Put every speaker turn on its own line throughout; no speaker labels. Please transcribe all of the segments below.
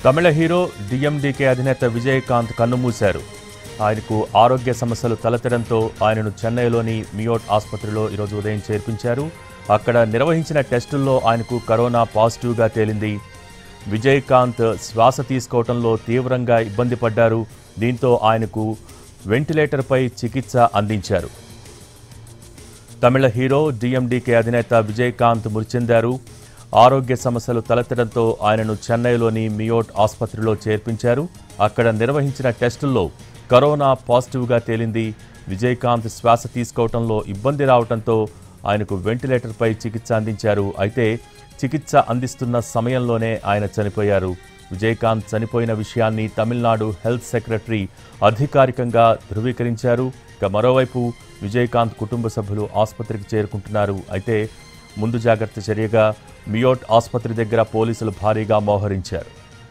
తమిళ hero DMDK అధినేత విజయకాంత్ కన్నుమూశారు ఆయనకు ఆరోగ్య సమస్యలు తలెత్తడంతో ఆయనను చెన్నైలోని మియోట్ ఆసుపత్రిలో ఈరోజు ఉదయం చేర్పించారు అక్కడ నిర్వహించిన టెస్టుల్లో ఆయనకు కరోనా పాజిటివ్గా తేలింది విజయకాంత్ శ్వాస తీసుకోవడంలో తీవ్రంగా ఇబ్బంది పడ్డారు దీంతో ఆయనకు వెంటిలేటర్పై చికిత్స అందించారు తమిళ హీరో డిఎండికే అధినేత విజయకాంత్ మృతి చెందారు ఆరోగ్య సమస్యలు తలెత్తడంతో ఆయనను చెన్నైలోని మియోట్ ఆసుపత్రిలో చేర్పించారు అక్కడ నిర్వహించిన టెస్టుల్లో కరోనా పాజిటివ్గా తేలింది విజయకాంత్ శ్వాస తీసుకోవడంలో ఇబ్బంది రావడంతో ఆయనకు వెంటిలేటర్పై చికిత్స అందించారు అయితే చికిత్స అందిస్తున్న సమయంలోనే ఆయన చనిపోయారు విజయకాంత్ చనిపోయిన విషయాన్ని తమిళనాడు హెల్త్ సెక్రటరీ అధికారికంగా ధృవీకరించారు ఇక మరోవైపు విజయకాంత్ కుటుంబ సభ్యులు ఆసుపత్రికి చేరుకుంటున్నారు అయితే ముందు జాగ్రత్త చర్యగా మియోట్ ఆసుపత్రి దగ్గర పోలీసులు భారీగా మోహరించారు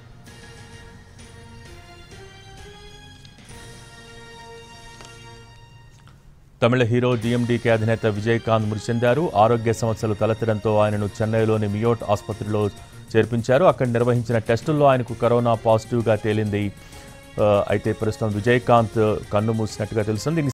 తమిళ హీరో డిఎండికే అధినేత విజయకాంత్ మృతి చెందారు ఆరోగ్య సమస్యలు తలెత్తడంతో ఆయనను చెన్నైలోని మియోట్ ఆసుపత్రిలో చేర్పించారు అక్కడ నిర్వహించిన టెస్టుల్లో ఆయనకు కరోనా పాజిటివ్గా తేలింది ఆ, అయితే ప్రస్తుతం విజయకాంత్ కన్ను మూసినట్టుగా తెలుస్తుంది